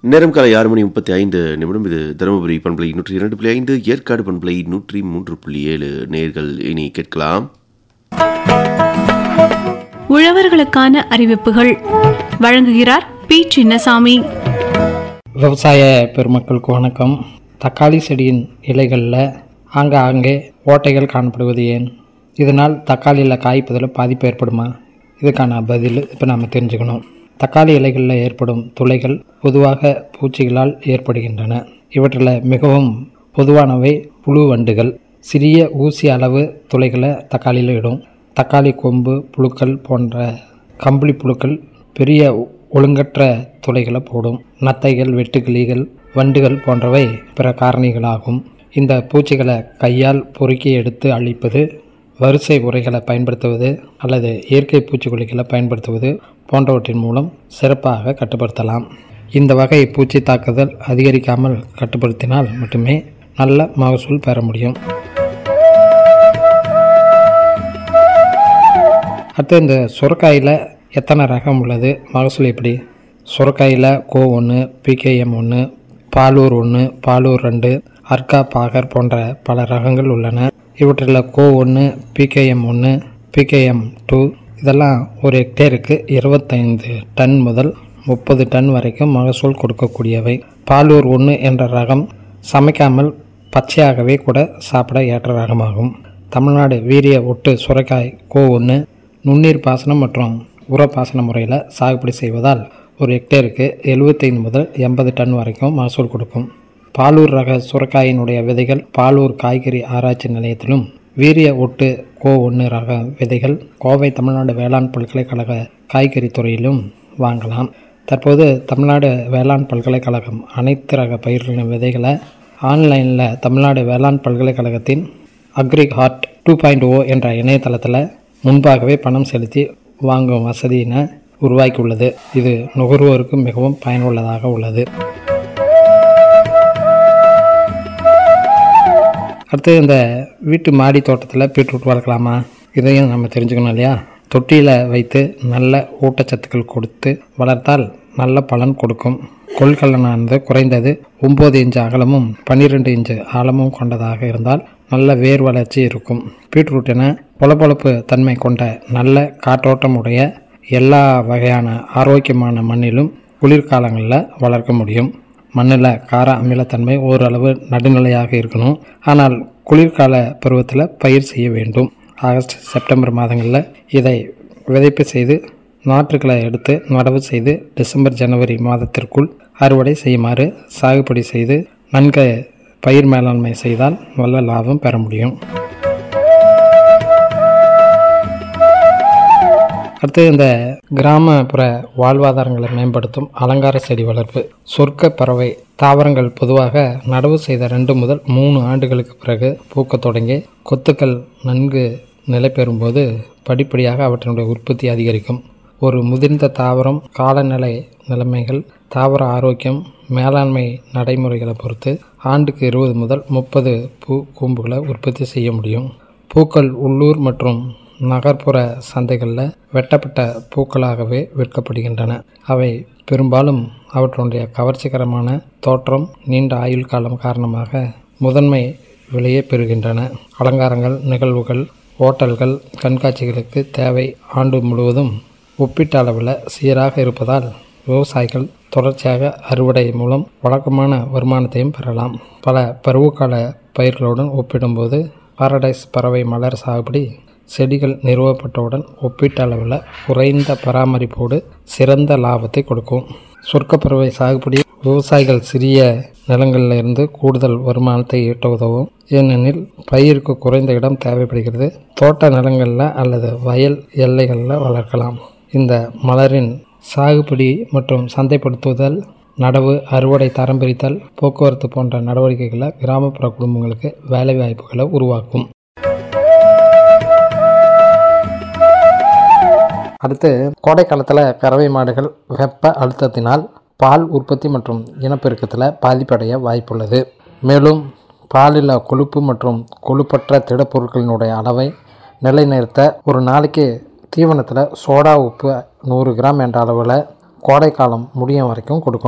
நேரம் காலை ஆறு மணி முப்பத்தி ஐந்து நிமிடம் இது தருமபுரி பண்பலை நூற்றி இரண்டு புள்ளி ஐந்து ஏற்காடு பண்பலை நூற்றி மூன்று புள்ளி ஏழு நேர்கள் இனி கேட்கலாம் உழவர்களுக்கான அறிவிப்புகள் வழங்குகிறார் பி சின்னசாமி விவசாய பெருமக்களுக்கு வணக்கம் தக்காளி செடியின் இலைகளில் ஆங்காங்கே ஓட்டைகள் காணப்படுவது ஏன் இதனால் தக்காளியில் காய்ப்பதில் பாதிப்பு ஏற்படுமா இதுக்கான பதில் இப்போ நாம் தெரிஞ்சுக்கணும் தக்காளி இலைகளில் ஏற்படும் துளைகள் பொதுவாக பூச்சிகளால் ஏற்படுகின்றன இவற்றில் மிகவும் பொதுவானவை புழு வண்டுகள் சிறிய ஊசி அளவு துளைகளை தக்காளியில் இடும் தக்காளி கொம்பு புழுக்கள் போன்ற கம்பளி புழுக்கள் பெரிய ஒழுங்கற்ற துளைகளை போடும் நத்தைகள் வெட்டுக்கிளிகள் வண்டுகள் போன்றவை பிற காரணிகளாகும் இந்த பூச்சிகளை கையால் பொறுக்கி எடுத்து அழிப்பது வரிசை உரைகளை பயன்படுத்துவது அல்லது இயற்கை பூச்சிக்கொல்லிகளை பயன்படுத்துவது போன்றவற்றின் மூலம் சிறப்பாக கட்டுப்படுத்தலாம் இந்த வகை பூச்சி தாக்குதல் அதிகரிக்காமல் கட்டுப்படுத்தினால் மட்டுமே நல்ல மகசூல் பெற முடியும் அடுத்து இந்த சுரக்காயில் எத்தனை ரகம் உள்ளது மகசூல் எப்படி சுரக்காயில் கோ ஒன்று பிகேஎம் ஒன்று பாலூர் ஒன்று பாலூர் ரெண்டு அர்கா பாகர் போன்ற பல ரகங்கள் உள்ளன இவற்றில் கோ ஒன்று பிகேஎம் ஒன்று பிகேஎம் டூ இதெல்லாம் ஒரு ஹெக்டேருக்கு இருபத்தைந்து டன் முதல் முப்பது டன் வரைக்கும் மகசூல் கொடுக்கக்கூடியவை பாலூர் ஒன்று என்ற ரகம் சமைக்காமல் பச்சையாகவே கூட சாப்பிட ஏற்ற ரகமாகும் தமிழ்நாடு வீரிய ஒட்டு சுரைக்காய் கோ ஒன்று நுண்ணீர் பாசனம் மற்றும் உர பாசன முறையில் சாகுபடி செய்வதால் ஒரு ஹெக்டேருக்கு எழுபத்தைந்து முதல் எண்பது டன் வரைக்கும் மகசூல் கொடுக்கும் பாலூர் ரக சுரக்காயினுடைய விதைகள் பாலூர் காய்கறி ஆராய்ச்சி நிலையத்திலும் வீரிய ஒட்டு கோ ஒன்று ரக விதைகள் கோவை தமிழ்நாடு வேளாண் பல்கலைக்கழக காய்கறி துறையிலும் வாங்கலாம் தற்போது தமிழ்நாடு வேளாண் பல்கலைக்கழகம் அனைத்து ரக பயிர்களின் விதைகளை ஆன்லைனில் தமிழ்நாடு வேளாண் பல்கலைக்கழகத்தின் agric hort two point O என்ற இணையதளத்தில் முன்பாகவே பணம் செலுத்தி வாங்கும் வசதியினை உருவாக்கியுள்ளது இது நுகர்வோருக்கு மிகவும் பயனுள்ளதாக உள்ளது அடுத்து இந்த வீட்டு மாடி தோட்டத்தில் பீட்ரூட் வளர்க்கலாமா இதையும் நம்ம தெரிஞ்சுக்கணும் இல்லையா தொட்டியில் வைத்து நல்ல ஊட்டச்சத்துக்கள் கொடுத்து வளர்த்தால் நல்ல பலன் கொடுக்கும் கொள்கலனானது குறைந்தது ஒம்பது இன்ச்சு அகலமும் பன்னிரெண்டு இன்ச்சு ஆழமும் கொண்டதாக இருந்தால் நல்ல வேர் வளர்ச்சி இருக்கும் பீட்ரூட் என பொலப்பொலப்பு தன்மை கொண்ட நல்ல காற்றோட்டம் உடைய எல்லா வகையான ஆரோக்கியமான மண்ணிலும் குளிர்காலங்களில் வளர்க்க முடியும் மண்ணில் கார அமிலத்தன்மை ஓரளவு நடுநிலையாக இருக்கணும் ஆனால் குளிர்கால பருவத்தில் பயிர் செய்ய வேண்டும் ஆகஸ்ட் செப்டம்பர் மாதங்களில் இதை விதைப்பு செய்து நாற்றுகளை எடுத்து நடவு செய்து டிசம்பர் ஜனவரி மாதத்திற்குள் அறுவடை செய்யுமாறு சாகுபடி செய்து நன்கு பயிர் மேலாண்மை செய்தால் நல்ல லாபம் பெற முடியும் அடுத்து இந்த கிராமப்புற வாழ்வாதாரங்களை மேம்படுத்தும் அலங்கார செடி வளர்ப்பு சொர்க்க பறவை தாவரங்கள் பொதுவாக நடவு செய்த ரெண்டு முதல் மூணு ஆண்டுகளுக்கு பிறகு பூக்கத் தொடங்கி கொத்துக்கள் நன்கு நிலை பெறும்போது படிப்படியாக அவற்றினுடைய உற்பத்தி அதிகரிக்கும் ஒரு முதிர்ந்த தாவரம் காலநிலை நிலைமைகள் தாவர ஆரோக்கியம் மேலாண்மை நடைமுறைகளை பொறுத்து ஆண்டுக்கு இருபது முதல் முப்பது பூ கூம்புகளை உற்பத்தி செய்ய முடியும் பூக்கள் உள்ளூர் மற்றும் நகர்ப்புற சந்தைகளில் வெட்டப்பட்ட பூக்களாகவே விற்கப்படுகின்றன அவை பெரும்பாலும் அவற்றுடைய கவர்ச்சிகரமான தோற்றம் நீண்ட ஆயுள் காலம் காரணமாக முதன்மை விலையை பெறுகின்றன அலங்காரங்கள் நிகழ்வுகள் ஓட்டல்கள் கண்காட்சிகளுக்கு தேவை ஆண்டு முழுவதும் ஒப்பீட்டு அளவில் சீராக இருப்பதால் விவசாயிகள் தொடர்ச்சியாக அறுவடை மூலம் வழக்கமான வருமானத்தையும் பெறலாம் பல பருவகால பயிர்களுடன் ஒப்பிடும்போது பாரடைஸ் பறவை மலர் சாகுபடி செடிகள் நிறுவப்பட்டவுடன் ஒப்பீட்டளவில் குறைந்த பராமரிப்போடு சிறந்த லாபத்தை கொடுக்கும் சொர்க்கப்பறவை சாகுபடி விவசாயிகள் சிறிய நிலங்களில் இருந்து கூடுதல் வருமானத்தை ஈட்ட உதவும் ஏனெனில் பயிருக்கு குறைந்த இடம் தேவைப்படுகிறது தோட்ட நிலங்களில் அல்லது வயல் எல்லைகளில் வளர்க்கலாம் இந்த மலரின் சாகுபடி மற்றும் சந்தைப்படுத்துதல் நடவு அறுவடை தரம் பிரித்தல் போக்குவரத்து போன்ற நடவடிக்கைகளை கிராமப்புற குடும்பங்களுக்கு வேலைவாய்ப்புகளை உருவாக்கும் அடுத்து கோடை காலத்தில் கறவை மாடுகள் வெப்ப அழுத்தத்தினால் பால் உற்பத்தி மற்றும் இனப்பெருக்கத்தில் பாதிப்படைய வாய்ப்புள்ளது மேலும் பாலில் கொழுப்பு மற்றும் கொழுப்பற்ற திடப்பொருட்களினுடைய அளவை நிலைநிறுத்த ஒரு நாளைக்கு தீவனத்தில் சோடா உப்பு நூறு கிராம் என்ற அளவில் கோடை காலம் முடியும் வரைக்கும் கொடுக்கணும்